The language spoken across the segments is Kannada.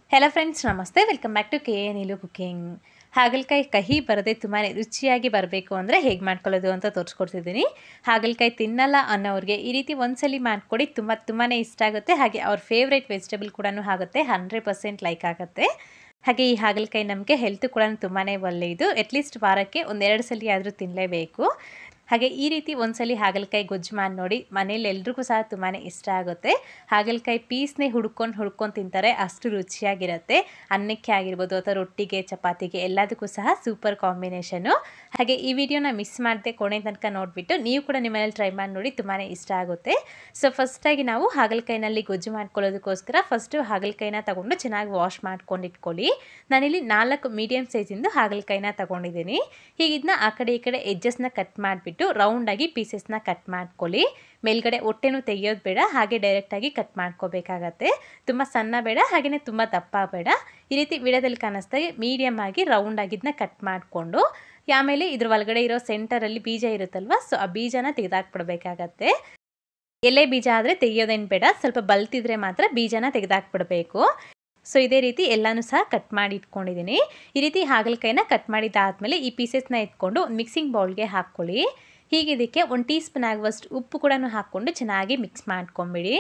ಹೆಲೋ ಫ್ರೆಂಡ್ಸ್ ನಮಸ್ತೆ welcome back to K A Neelu cooking ಹಾಗಲಕಾಯಿ ಕಹಿ ಬರದೆ ತುಂಬಾ ರುಚಿಯಾಗಿ ಬರಬೇಕು ಅಂದರೆ ಹೇಗೆ ಮಾಡ್ಕೊಳ್ಳೋದು ಅಂತ ತೋರಿಸ್ಕೊಡ್ತಿದ್ದೀನಿ ಹಾಗಲಕಾಯಿ ತಿನ್ನಲ್ಲ ಅನ್ನೋರಿಗೆ ಈ ರೀತಿ ಒಂದ್ಸಲಿ ಮಾಡಿಕೊಡಿ ತುಂಬ ತುಂಬಾ ಇಷ್ಟ ಆಗುತ್ತೆ ಹಾಗೆ ಅವ್ರ ಫೇವ್ರೇಟ್ ವೆಜಿಟೇಬಲ್ ಕೂಡ ಆಗುತ್ತೆ ಹಂಡ್ರೆಡ್ ಪರ್ಸೆಂಟ್ ಲೈಕ್ ಆಗುತ್ತೆ ಹಾಗೆ ಈ ಹಾಗಲಕಾಯಿ ನಮಗೆ ಹೆಲ್ತ್ ಕೂಡ ತುಂಬಾ ಒಳ್ಳೆಯದು ಅಟ್ಲೀಸ್ಟ್ ವಾರಕ್ಕೆ ಒಂದೆರಡು ಸಲ ಆದರೂ ತಿನ್ನಲೇಬೇಕು ಹಾಗೆ ಈ ರೀತಿ ಒಂದ್ಸಲಿ ಹಾಗಲಕಾಯಿ ಗೊಜ್ಜು ಮಾಡಿ ನೋಡಿ ಮನೇಲಿ ಎಲ್ರಿಗೂ ಸಹ ತುಂಬಾ ಇಷ್ಟ ಆಗುತ್ತೆ ಹಾಗಲಕಾಯಿ ಪೀಸ್ನೇ ಹುಡ್ಕೊಂಡು ಹುಡ್ಕೊಂಡು ತಿಂತಾರೆ ಅಷ್ಟು ರುಚಿಯಾಗಿರುತ್ತೆ ಅನ್ನಕ್ಕೆ ಆಗಿರ್ಬೋದು ಅಥವಾ ರೊಟ್ಟಿಗೆ ಚಪಾತಿಗೆ ಎಲ್ಲದಕ್ಕೂ ಸಹ ಸೂಪರ್ ಕಾಂಬಿನೇಷನು ಹಾಗೆ ಈ ವಿಡಿಯೋನ ಮಿಸ್ ಮಾಡದೆ ಕೊನೆ ತನಕ ನೋಡಿಬಿಟ್ಟು ನೀವು ಕೂಡ ನಿಮ್ಮನೇಲಿ ಟ್ರೈ ಮಾಡಿ ನೋಡಿ ತುಂಬಾ ಇಷ್ಟ ಆಗುತ್ತೆ ಸೊ ಫಸ್ಟಾಗಿ ನಾವು ಹಾಗಲಕಾಯಿನಲ್ಲಿ ಗೊಜ್ಜು ಮಾಡ್ಕೊಳ್ಳೋದಕ್ಕೋಸ್ಕರ ಫಸ್ಟು ಹಾಗಲಕಾಯಿನ ತಗೊಂಡು ಚೆನ್ನಾಗಿ ವಾಶ್ ಮಾಡ್ಕೊಂಡು ಇಟ್ಕೊಳ್ಳಿ ನಾನಿಲ್ಲಿ ನಾಲ್ಕು ಮೀಡಿಯಮ್ ಸೈಜಿಂದು ಹಾಗಲಕಾಯಿನ ತಗೊಂಡಿದ್ದೀನಿ ಹೀಗೆ ಇದನ್ನ ಆ ಕಡೆ ಈ ಕಡೆ ಎಡ್ಜಸ್ನ ಕಟ್ ಮಾಡಿಬಿಟ್ಟು ರೌಂಡಾಗಿ ಪೀಸಸ್ನ ಕಟ್ ಮಾಡ್ಕೊಳ್ಳಿ ಮೇಲ್ಗಡೆ ಹೊಟ್ಟೆನೂ ತೆಗಿಯೋದು ಬೇಡ ಹಾಗೆ ಡೈರೆಕ್ಟಾಗಿ ಕಟ್ ಮಾಡ್ಕೋಬೇಕಾಗತ್ತೆ ತುಂಬ ಸಣ್ಣ ಬೇಡ ಹಾಗೆಯೇ ತುಂಬ ದಪ್ಪ ಬೇಡ ಈ ರೀತಿ ವಿಡಿಯೋದಲ್ಲಿ ಕಾಣಿಸ್ದಾಗೆ ಮೀಡಿಯಮ್ ಆಗಿ ರೌಂಡ್ ಆಗಿದ್ದನ್ನ ಕಟ್ ಮಾಡಿಕೊಂಡು ಆಮೇಲೆ ಇದ್ರ ಒಳಗಡೆ ಇರೋ ಸೆಂಟರಲ್ಲಿ ಬೀಜ ಇರುತ್ತಲ್ವ ಸೊ ಆ ಬೀಜನ ತೆಗೆದಾಕ್ಬಿಡ್ಬೇಕಾಗತ್ತೆ ಎಲೆ ಬೀಜ ಆದರೆ ತೆಗಿಯೋದೇನು ಬೇಡ ಸ್ವಲ್ಪ ಬಲ್ತಿದ್ರೆ ಮಾತ್ರ ಬೀಜನ ತೆಗೆದಾಕ್ಬಿಡ್ಬೇಕು ಸೊ ಇದೇ ರೀತಿ ಎಲ್ಲನೂ ಸಹ ಕಟ್ ಮಾಡಿ ಇಟ್ಕೊಂಡಿದ್ದೀನಿ ಈ ರೀತಿ ಹಾಗಲಕಾಯಿನ ಕಟ್ ಮಾಡಿದ್ದಾದಮೇಲೆ ಈ ಪೀಸಸ್ನ ಎತ್ಕೊಂಡು ಒಂದು ಮಿಕ್ಸಿಂಗ್ ಬೌಲ್ಗೆ ಹಾಕ್ಕೊಳ್ಳಿ ಹೀಗೆ ಇದಕ್ಕೆ ಒಂದು ಟೀ ಸ್ಪೂನ್ ಆಗುವಷ್ಟು ಉಪ್ಪು ಕೂಡ ಹಾಕ್ಕೊಂಡು ಚೆನ್ನಾಗಿ ಮಿಕ್ಸ್ ಮಾಡ್ಕೊಂಬಿಡಿ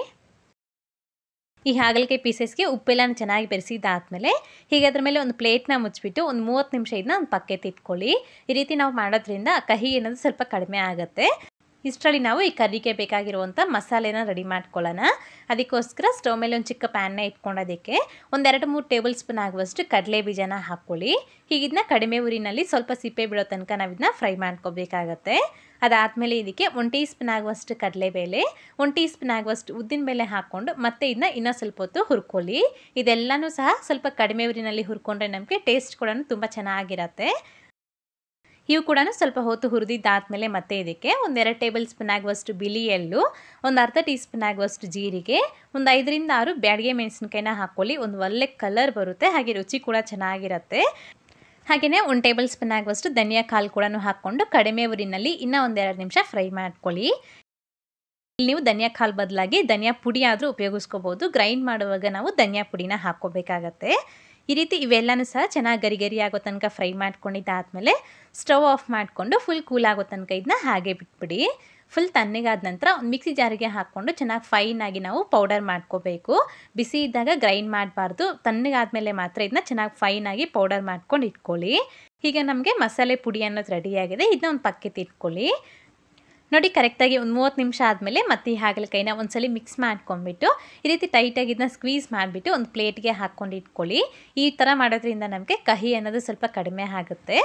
ಈ ಹಾಗಲಕಾಯಿ ಪೀಸಸ್ಗೆ ಉಪ್ಪೆಲ್ಲ ಚೆನ್ನಾಗಿ ಬೆರೆಸಿದ್ದಾದಮೇಲೆ ಹೀಗೆ ಅದ್ರ ಮೇಲೆ ಒಂದು ಪ್ಲೇಟ್ನ ಮುಚ್ಚಿಬಿಟ್ಟು ಒಂದು ಮೂವತ್ತು ನಿಮಿಷ ಇದನ್ನ ಒಂದು ಪಕ್ಕೆ ಇಟ್ಕೊಳ್ಳಿ ಈ ರೀತಿ ನಾವು ಮಾಡೋದ್ರಿಂದ ಕಹಿ ಅನ್ನೋದು ಸ್ವಲ್ಪ ಕಡಿಮೆ ಆಗುತ್ತೆ ಇಷ್ಟರಲ್ಲಿ ನಾವು ಈ ಕರ್ರಿಗೆ ಬೇಕಾಗಿರುವಂಥ ಮಸಾಲೆನ ರೆಡಿ ಮಾಡ್ಕೊಳ್ಳೋಣ ಅದಕ್ಕೋಸ್ಕರ ಸ್ಟವ್ ಮೇಲೆ ಒಂದು ಚಿಕ್ಕ ಪ್ಯಾನ್ನ ಇಟ್ಕೊಂಡೋದಕ್ಕೆ ಒಂದೆರಡು ಮೂರು ಟೇಬಲ್ ಸ್ಪೂನ್ ಆಗುವಷ್ಟು ಕಡಲೆ ಬೀಜನ ಹಾಕ್ಕೊಳ್ಳಿ ಹೀಗಿದನ್ನ ಕಡಿಮೆ ಉರಿನಲ್ಲಿ ಸ್ವಲ್ಪ ಸಿಪ್ಪೆ ಬಿಡೋ ತನಕ ನಾವು ಇದನ್ನ ಫ್ರೈ ಮಾಡ್ಕೋಬೇಕಾಗತ್ತೆ ಅದಾದಮೇಲೆ ಇದಕ್ಕೆ ಒಂದು ಟೀ ಸ್ಪೂನ್ ಆಗುವಷ್ಟು ಕಡಲೆಬೇಳೆ ಒಂದು ಟೀ ಸ್ಪೂನ್ ಆಗುವಷ್ಟು ಉದ್ದಿನಬೇಳೆ ಹಾಕ್ಕೊಂಡು ಮತ್ತೆ ಇದನ್ನ ಇನ್ನೂ ಸ್ವಲ್ಪ ಹೊತ್ತು ಹುರ್ಕೊಳ್ಳಿ ಇದೆಲ್ಲನೂ ಸಹ ಸ್ವಲ್ಪ ಕಡಿಮೆ ಉರಿನಲ್ಲಿ ಹುರ್ಕೊಂಡ್ರೆ ನಮಗೆ ಟೇಸ್ಟ್ ಕೂಡ ತುಂಬ ಚೆನ್ನಾಗಿರತ್ತೆ ಇವು ಕೂಡ ಸ್ವಲ್ಪ ಹೊತ್ತು ಹುರಿದಿದ್ದಾದಮೇಲೆ ಮತ್ತೆ ಇದಕ್ಕೆ ಒಂದೆರಡು ಟೇಬಲ್ ಸ್ಪೂನ್ ಆಗುವಷ್ಟು ಬಿಳಿ ಎಳ್ಳು ಒಂದು ಅರ್ಧ ಟೀ ಸ್ಪೂನ್ ಆಗುವಷ್ಟು ಜೀರಿಗೆ ಒಂದು ಐದರಿಂದ ಆರು ಬ್ಯಾಡಿಗೆ ಮೆಣಸಿನ್ಕಾಯಿನ ಹಾಕ್ಕೊಳ್ಳಿ ಒಂದು ಒಳ್ಳೆ ಕಲರ್ ಬರುತ್ತೆ ಹಾಗೆ ರುಚಿ ಕೂಡ ಚೆನ್ನಾಗಿರುತ್ತೆ ಹಾಗೆಯೇ ಒಂದು ಟೇಬಲ್ ಸ್ಪೂನ್ ಆಗುವಷ್ಟು ಧನಿಯಾ ಕಾಳು ಕೂಡ ಹಾಕ್ಕೊಂಡು ಕಡಿಮೆ ಉರಿನಲ್ಲಿ ಇನ್ನೂ ಒಂದೆರಡು ನಿಮಿಷ ಫ್ರೈ ಮಾಡ್ಕೊಳ್ಳಿ ಇಲ್ಲಿ ನೀವು ಧನಿಯಾ ಕಾಳು ಬದಲಾಗಿ ಧನಿಯಾ ಪುಡಿ ಆದರೂ ಉಪಯೋಗಿಸ್ಕೋಬೋದು ಗ್ರೈಂಡ್ ಮಾಡುವಾಗ ನಾವು ಧನಿಯಾ ಪುಡಿನ ಹಾಕ್ಕೋಬೇಕಾಗತ್ತೆ ಈ ರೀತಿ ಇವೆಲ್ಲನೂ ಸಹ ಚೆನ್ನಾಗಿ ಗರಿ ಗರಿ ಆಗೋ ತನಕ ಫ್ರೈ ಮಾಡ್ಕೊಂಡಿದ್ದಾದಮೇಲೆ ಸ್ಟವ್ ಆಫ್ ಮಾಡಿಕೊಂಡು ಫುಲ್ ಕೂಲ್ ಆಗೋ ತನಕ ಇದನ್ನ ಹಾಗೆ ಬಿಟ್ಬಿಡಿ ಫುಲ್ ತಣ್ಣಗಾದ ನಂತರ ಒಂದು ಮಿಕ್ಸಿ ಜಾರಿಗೆ ಹಾಕ್ಕೊಂಡು ಚೆನ್ನಾಗಿ ಫೈನಾಗಿ ನಾವು ಪೌಡರ್ ಮಾಡ್ಕೋಬೇಕು ಬಿಸಿ ಇದ್ದಾಗ ಗ್ರೈಂಡ್ ಮಾಡಬಾರ್ದು ತಣ್ಣಗಾದ್ಮೇಲೆ ಮಾತ್ರ ಇದನ್ನ ಚೆನ್ನಾಗಿ ಫೈನಾಗಿ ಪೌಡರ್ ಮಾಡ್ಕೊಂಡು ಇಟ್ಕೊಳ್ಳಿ ಹೀಗೆ ನಮಗೆ ಮಸಾಲೆ ಪುಡಿ ಅನ್ನೋದು ರೆಡಿಯಾಗಿದೆ ಇದನ್ನ ಒಂದು ಪಕ್ಕೆ ಇಟ್ಕೊಳ್ಳಿ ನೋಡಿ ಕರೆಕ್ಟಾಗಿ ಒಂದು ಮೂವತ್ತು ನಿಮಿಷ ಆದಮೇಲೆ ಮತ್ತೆ ಈ ಹಾಗಲಕಾಯಿನ ಒಂದ್ಸಲಿ ಮಿಕ್ಸ್ ಮಾಡ್ಕೊಂಡ್ಬಿಟ್ಟು ಈ ರೀತಿ ಟೈಟಾಗಿ ಇದನ್ನ ಸ್ಕ್ವೀಸ್ ಮಾಡಿಬಿಟ್ಟು ಒಂದು ಪ್ಲೇಟ್ಗೆ ಹಾಕ್ಕೊಂಡು ಇಟ್ಕೊಳ್ಳಿ ಈ ಥರ ಮಾಡೋದ್ರಿಂದ ನಮಗೆ ಕಹಿ ಅನ್ನೋದು ಸ್ವಲ್ಪ ಕಡಿಮೆ ಆಗುತ್ತೆ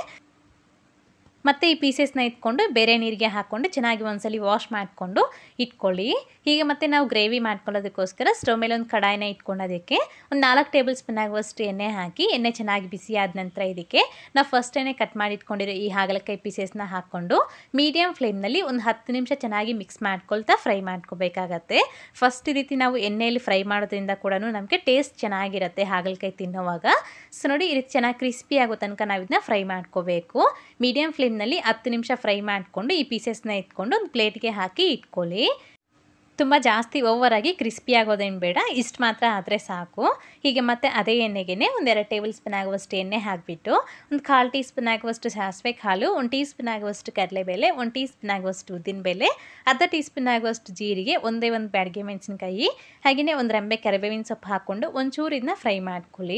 ಮತ್ತು ಈ ಪೀಸಸ್ನ ಇಟ್ಕೊಂಡು ಬೇರೆ ನೀರಿಗೆ ಹಾಕ್ಕೊಂಡು ಚೆನ್ನಾಗಿ ಒಂದ್ಸಲಿ ವಾಶ್ ಮಾಡಿಕೊಂಡು ಇಟ್ಕೊಳ್ಳಿ ಹೀಗೆ ಮತ್ತೆ ನಾವು ಗ್ರೇವಿ ಮಾಡ್ಕೊಳ್ಳೋದಕ್ಕೋಸ್ಕರ ಸ್ಟವ್ ಮೇಲೆ ಒಂದು ಕಡಾಯಿನ ಇಟ್ಕೊಳ್ಳೋದಕ್ಕೆ ಒಂದು ನಾಲ್ಕು ಟೇಬಲ್ ಸ್ಪೂನ್ ಆಗುವಷ್ಟು ಎಣ್ಣೆ ಹಾಕಿ ಎಣ್ಣೆ ಚೆನ್ನಾಗಿ ಬಿಸಿ ಆದ ನಂತರ ಇದಕ್ಕೆ ನಾವು ಫಸ್ಟೇ ಕಟ್ ಮಾಡಿ ಇಟ್ಕೊಂಡಿರೋ ಈ ಹಾಗಲಕಾಯಿ ಪೀಸಸ್ನ ಹಾಕ್ಕೊಂಡು ಮೀಡಿಯಮ್ ಫ್ಲೇಮ್ನಲ್ಲಿ ಒಂದು ಹತ್ತು ನಿಮಿಷ ಚೆನ್ನಾಗಿ ಮಿಕ್ಸ್ ಮಾಡ್ಕೊಳ್ತಾ ಫ್ರೈ ಮಾಡ್ಕೋಬೇಕಾಗತ್ತೆ ಫಸ್ಟ್ ಈ ರೀತಿ ನಾವು ಎಣ್ಣೆಯಲ್ಲಿ ಫ್ರೈ ಮಾಡೋದ್ರಿಂದ ಕೂಡ ನಮಗೆ ಟೇಸ್ಟ್ ಚೆನ್ನಾಗಿರುತ್ತೆ ಹಾಗಲಕಾಯಿ ತಿನ್ನೋವಾಗ ಸೊ ನೋಡಿ ಈ ರೀತಿ ಚೆನ್ನಾಗಿ ಕ್ರಿಸ್ಪಿ ಆಗೋ ತನಕ ನಾವು ಇದನ್ನ ಫ್ರೈ ಮಾಡ್ಕೋಬೇಕು ಮೀಡಿಯಮ್ ಫ್ಲೇಮ್ನಲ್ಲಿ ಹತ್ತು ನಿಮಿಷ ಫ್ರೈ ಮಾಡಿಕೊಂಡು ಈ ಪೀಸಸ್ನ ಇಟ್ಕೊಂಡು ಒಂದು ಪ್ಲೇಟ್ಗೆ ಹಾಕಿ ಇಟ್ಕೊಳ್ಳಿ ತುಂಬ ಜಾಸ್ತಿ ಓವರಾಗಿ ಕ್ರಿಸ್ಪಿ ಆಗೋದೇನು ಬೇಡ ಇಷ್ಟು ಮಾತ್ರ ಆದರೆ ಸಾಕು ಹೀಗೆ ಮತ್ತೆ ಅದೇ ಎಣ್ಣೆಗೆ ಒಂದೆರಡು ಟೇಬಲ್ ಸ್ಪೂನ್ ಆಗುವಷ್ಟು ಎಣ್ಣೆ ಹಾಕಿಬಿಟ್ಟು ಒಂದು ಕಾಲು ಟೀ ಸ್ಪೂನ್ ಆಗುವಷ್ಟು ಸಾಸಿವೆ ಕಾಳು ಒಂದು ಟೀ ಸ್ಪೂನ್ ಆಗುವಷ್ಟು ಕಡಲೆಬೇಳೆ ಒಂದು ಟೀ ಸ್ಪೂನ್ ಆಗುವಷ್ಟು ಉದ್ದಿನಬೇಳೆ ಅರ್ಧ ಟೀ ಸ್ಪೂನ್ ಆಗುವಷ್ಟು ಜೀರಿಗೆ ಒಂದೇ ಒಂದು ಬ್ಯಾಡಿಗೆ ಮೆಣಸಿನ್ಕಾಯಿ ಹಾಗೆಯೇ ಒಂದು ರೆಂಬೆ ಕರಿಬೇವಿನ ಸೊಪ್ಪು ಹಾಕ್ಕೊಂಡು ಒಂಚೂರು ಇದನ್ನ ಫ್ರೈ ಮಾಡ್ಕೊಳ್ಳಿ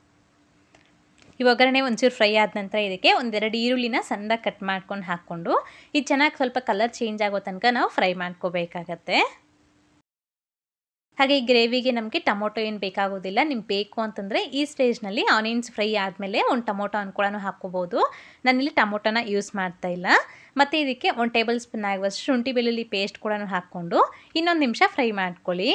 ಈ ಒಗ್ಗರಣೆ ಒಂಚೂರು ಫ್ರೈ ಆದ ನಂತರ ಇದಕ್ಕೆ ಒಂದೆರಡು ಈರುಳ್ಳಿನ ಸಣ್ಣದಾಗಿ ಕಟ್ ಮಾಡ್ಕೊಂಡು ಹಾಕ್ಕೊಂಡು ಇದು ಚೆನ್ನಾಗಿ ಸ್ವಲ್ಪ ಕಲರ್ ಚೇಂಜ್ ಆಗೋ ತನಕ ನಾವು ಫ್ರೈ ಮಾಡ್ಕೋಬೇಕಾಗತ್ತೆ ಹಾಗೆ ಈ ಗ್ರೇವಿಗೆ ನಮಗೆ ಟೊಮೊಟೊ ಏನು ಬೇಕಾಗೋದಿಲ್ಲ ನಿಮ್ಗೆ ಬೇಕು ಅಂತಂದರೆ ಈ ಸ್ಟೇಜ್ನಲ್ಲಿ ಆನಿಯನ್ಸ್ ಫ್ರೈ ಆದಮೇಲೆ ಒಂದು ಟೊಮೊಟೊ ಕೂಡ ಹಾಕ್ಕೋಬೋದು ನಾನಿಲ್ಲಿ ಟೊಮೊಟೊನ ಯೂಸ್ ಮಾಡ್ತಾ ಇಲ್ಲ ಮತ್ತು ಇದಕ್ಕೆ ಒಂದು ಟೇಬಲ್ ಸ್ಪೂನ್ ಆಗುವಷ್ಟು ಶುಂಠಿ ಬೆಳ್ಳುಳ್ಳಿ ಪೇಸ್ಟ್ ಕೂಡ ಹಾಕ್ಕೊಂಡು ಇನ್ನೊಂದು ನಿಮಿಷ ಫ್ರೈ ಮಾಡ್ಕೊಳ್ಳಿ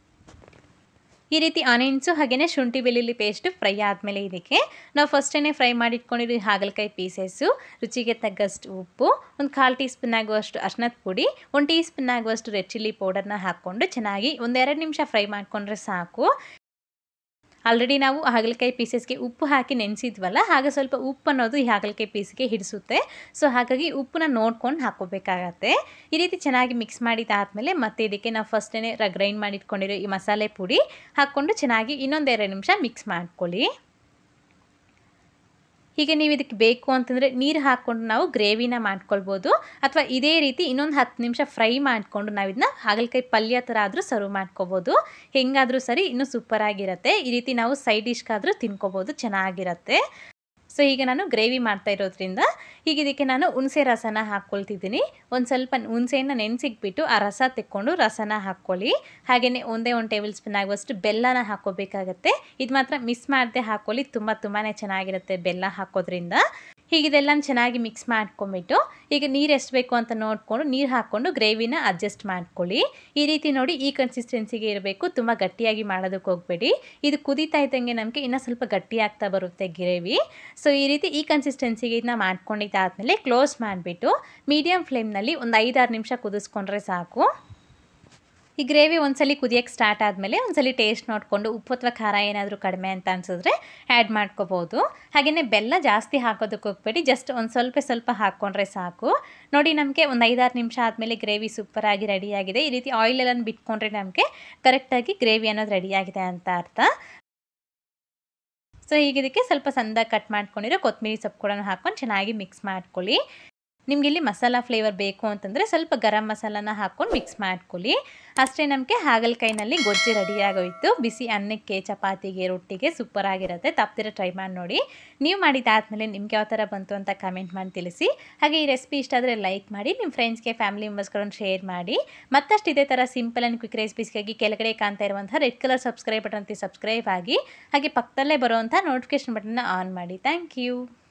ಈ ರೀತಿ ಆನಿಯನ್ಸು ಹಾಗೆಯೇ ಶುಂಠಿ ಬೆಳ್ಳುಳ್ಳಿ ಪೇಸ್ಟ್ ಫ್ರೈ ಆದಮೇಲೆ ಇದಕ್ಕೆ ನಾವು ಫಸ್ಟೇ ಫ್ರೈ ಮಾಡಿಟ್ಕೊಂಡಿರೋ ಹಾಗಲಕಾಯಿ ಪೀಸಸ್ಸು ರುಚಿಗೆ ತగ్గಷ್ಟು ಉಪ್ಪು ಒಂದು ಕಾಲು ಟೀ ಸ್ಪೂನ್ ಆಗುವಷ್ಟು ಅರ್ಶನದ ಪುಡಿ ಒಂದು ಟೀ ಸ್ಪೂನ್ ಆಗುವಷ್ಟು ರೆಡ್ ಚಿಲ್ಲಿ ಪೌಡರ್ನ ಹಾಕ್ಕೊಂಡು ಚೆನ್ನಾಗಿ ಒಂದೆರಡು ನಿಮಿಷ ಫ್ರೈ ಮಾಡಿಕೊಂಡ್ರೆ ಸಾಕು ಆಲ್ರೆಡಿ ನಾವು ಹಾಗಲಕಾಯಿ ಪೀಸಸ್ಗೆ ಉಪ್ಪು ಹಾಕಿ ನೆನೆಸಿದ್ವಲ್ಲ ಹಾಗೆ ಸ್ವಲ್ಪ ಉಪ್ಪು ಅನ್ನೋದು ಈ ಹಾಗಲಕಾಯಿ ಪೀಸ್ಗೆ ಹಿಡಿಸುತ್ತೆ ಸೊ ಹಾಗಾಗಿ ಉಪ್ಪನ್ನ ನೋಡ್ಕೊಂಡು ಹಾಕೋಬೇಕಾಗತ್ತೆ ಈ ರೀತಿ ಚೆನ್ನಾಗಿ ಮಿಕ್ಸ್ ಮಾಡಿದಾದ್ಮೇಲೆ ಮತ್ತೆ ಇದಕ್ಕೆ ನಾವು ಫಸ್ಟೇ ಗ್ರೈಂಡ್ ಮಾಡಿ ಇಟ್ಕೊಂಡಿರೋ ಈ ಮಸಾಲೆ ಪುಡಿ ಹಾಕ್ಕೊಂಡು ಚೆನ್ನಾಗಿ ಇನ್ನೊಂದೆರಡು ನಿಮಿಷ ಮಿಕ್ಸ್ ಮಾಡ್ಕೊಳ್ಳಿ ಹೀಗೆ ನೀವು ಇದಕ್ಕೆ ಬೇಕು ಅಂತಂದರೆ ನೀರು ಹಾಕ್ಕೊಂಡು ನಾವು ಗ್ರೇವಿನ ಮಾಡ್ಕೊಳ್ಬೋದು ಅಥವಾ ಇದೇ ರೀತಿ ಇನ್ನೊಂದು ಹತ್ತು ನಿಮಿಷ ಫ್ರೈ ಮಾಡಿಕೊಂಡು ನಾವು ಇದನ್ನ ಹಾಗಲಕಾಯಿ ಪಲ್ಯ ಥರ ಆದರೂ ಸರ್ವ್ ಮಾಡ್ಕೋಬೋದು ಹೆಂಗಾದರೂ ಸರಿ ಇನ್ನೂ ಸೂಪರಾಗಿರುತ್ತೆ ಈ ರೀತಿ ನಾವು ಸೈಡ್ ಡಿಶ್ಗಾದರೂ ತಿನ್ಕೋಬೋದು ಚೆನ್ನಾಗಿರುತ್ತೆ ಸೊ ಈಗ ನಾನು ಗ್ರೇವಿ ಮಾಡ್ತಾ ಇರೋದ್ರಿಂದ ಈಗ ಇದಕ್ಕೆ ನಾನು ಹುಣಸೆ ರಸನ ಹಾಕ್ಕೊಳ್ತಿದ್ದೀನಿ ಒಂದು ಸ್ವಲ್ಪ ಹುಣಸೆಯನ್ನು ನೆನೆಸಿಕ್ಬಿಟ್ಟು ಆ ರಸ ತೆಕ್ಕೊಂಡು ರಸನ ಹಾಕ್ಕೊಳ್ಳಿ ಹಾಗೆಯೇ ಒಂದೇ ಒಂದು ಟೇಬಲ್ ಸ್ಪೂನ್ ಆಗುವಷ್ಟು ಬೆಲ್ಲನ ಹಾಕ್ಕೋಬೇಕಾಗತ್ತೆ ಇದು ಮಾತ್ರ ಮಿಸ್ ಮಾಡದೆ ಹಾಕ್ಕೊಳ್ಳಿ ತುಂಬ ತುಂಬಾ ಚೆನ್ನಾಗಿರುತ್ತೆ ಬೆಲ್ಲ ಹಾಕೋದ್ರಿಂದ ಹೀಗಿದೆಲ್ಲ ಚೆನ್ನಾಗಿ ಮಿಕ್ಸ್ ಮಾಡ್ಕೊಂಬಿಟ್ಟು ಈಗ ನೀರು ಎಷ್ಟು ಬೇಕು ಅಂತ ನೋಡಿಕೊಂಡು ನೀರು ಹಾಕ್ಕೊಂಡು ಗ್ರೇವಿನ ಅಡ್ಜಸ್ಟ್ ಮಾಡ್ಕೊಳ್ಳಿ ಈ ರೀತಿ ನೋಡಿ ಈ ಕನ್ಸಿಸ್ಟೆನ್ಸಿಗೆ ಇರಬೇಕು ತುಂಬ ಗಟ್ಟಿಯಾಗಿ ಮಾಡೋದಕ್ಕೆ ಹೋಗಬೇಡಿ ಇದು ಕುದೀತಾ ಇದ್ದಂಗೆ ನಮಗೆ ಇನ್ನೂ ಸ್ವಲ್ಪ ಗಟ್ಟಿ ಆಗ್ತಾ ಬರುತ್ತೆ ಗ್ರೇವಿ ಸೊ ಈ ರೀತಿ ಈ ಕನ್ಸಿಸ್ಟೆನ್ಸಿಗೆ ಇದನ್ನ ಮಾಡ್ಕೊಂಡಿದ್ದಾದಮೇಲೆ ಕ್ಲೋಸ್ ಮಾಡಿಬಿಟ್ಟು ಮೀಡಿಯಮ್ ಫ್ಲೇಮ್ನಲ್ಲಿ ಒಂದು ಐದಾರು ನಿಮಿಷ ಕುದಿಸ್ಕೊಂಡ್ರೆ ಸಾಕು ಈ ಗ್ರೇವಿ ಒಂದ್ಸಲಿ ಕುದಿಯೋಕ್ಕೆ ಸ್ಟಾರ್ಟ್ ಆದಮೇಲೆ ಒಂದ್ಸಲಿ ಟೇಸ್ಟ್ ನೋಡಿಕೊಂಡು ಉಪ್ಪು ಅಥವಾ ಖಾರ ಏನಾದರೂ ಕಡಿಮೆ ಅಂತ ಅನಿಸಿದ್ರೆ ಆ್ಯಡ್ ಮಾಡ್ಕೋಬೋದು ಹಾಗೆಯೇ ಬೆಲ್ಲ ಜಾಸ್ತಿ ಹಾಕೋದಕ್ಕೆ ಹೋಗ್ಬೇಡಿ ಜಸ್ಟ್ ಒಂದು ಸ್ವಲ್ಪ ಸ್ವಲ್ಪ ಹಾಕ್ಕೊಂಡ್ರೆ ಸಾಕು ನೋಡಿ ನಮಗೆ ಒಂದು ಐದಾರು ನಿಮಿಷ ಆದಮೇಲೆ ಗ್ರೇವಿ ಸೂಪರಾಗಿ ರೆಡಿಯಾಗಿದೆ ಈ ರೀತಿ ಆಯಿಲೆಲ್ಲ ಬಿಟ್ಕೊಂಡ್ರೆ ನಮಗೆ ಕರೆಕ್ಟಾಗಿ ಗ್ರೇವಿ ಅನ್ನೋದು ರೆಡಿಯಾಗಿದೆ ಅಂತ ಅರ್ಥ ಸೊ ಈಗ ಇದಕ್ಕೆ ಸ್ವಲ್ಪ ಸಣ್ಣದಾಗಿ ಕಟ್ ಮಾಡ್ಕೊಂಡಿರೋ ಕೊತ್ತಂಬರಿ ಸೊಪ್ಪು ಕೂಡ ಹಾಕ್ಕೊಂಡು ಚೆನ್ನಾಗಿ ಮಿಕ್ಸ್ ಮಾಡ್ಕೊಳ್ಳಿ ನಿಮ್ಗೆ ಇಲ್ಲಿ ಮಸಾಲ ಫ್ಲೇವರ್ ಬೇಕು ಅಂತಂದರೆ ಸ್ವಲ್ಪ ಗರಂ ಮಸಾಲಾನ ಹಾಕ್ಕೊಂಡು ಮಿಕ್ಸ್ ಮಾಡ್ಕೊಳ್ಳಿ ಅಷ್ಟೇ ನಮಗೆ ಹಾಗಲಕಾಯಿನಲ್ಲಿ ಗೊಜ್ಜು ರೆಡಿಯಾಗೋಯ್ತು ಬಿಸಿ ಅನ್ನಕ್ಕೆ ಚಪಾತಿಗೆ ರೊಟ್ಟಿಗೆ ಸೂಪರ್ ಆಗಿರುತ್ತೆ ತಪ್ಪದಿರ ಟ್ರೈ ಮಾಡಿ ನೋಡಿ ನೀವು ಮಾಡಿದ್ದಾದಮೇಲೆ ನಿಮ್ಗೆ ಯಾವ ಥರ ಬಂತು ಅಂತ ಕಮೆಂಟ್ ಮಾಡಿ ತಿಳಿಸಿ ಹಾಗೆ ಈ ರೆಸಿಪಿ ಇಷ್ಟ ಆದರೆ ಲೈಕ್ ಮಾಡಿ ನಿಮ್ಮ ಫ್ರೆಂಡ್ಸ್ಗೆ ಫ್ಯಾಮಿಲಿ ಮೆಂಬರ್ಸ್ಗಳನ್ನು ಶೇರ್ ಮಾಡಿ ಮತ್ತಷ್ಟು ಇದೇ ಥರ ಸಿಂಪಲ್ ಆ್ಯಂಡ್ ಕ್ವಿಕ್ ರೆಸಿಪೀಸ್ಗಾಗಿ ಕೆಳಗಡೆ ಕಾಣ್ತಾ ಇರುವಂಥ red colour subscribe button subscribe ಆಗಿ ಹಾಗೆ ಪಕ್ಕದಲ್ಲೇ ಬರುವಂಥ ನೋಟಿಫಿಕೇಶನ್ ಬಟನ್ನ ಆನ್ ಮಾಡಿ ಥ್ಯಾಂಕ್ ಯು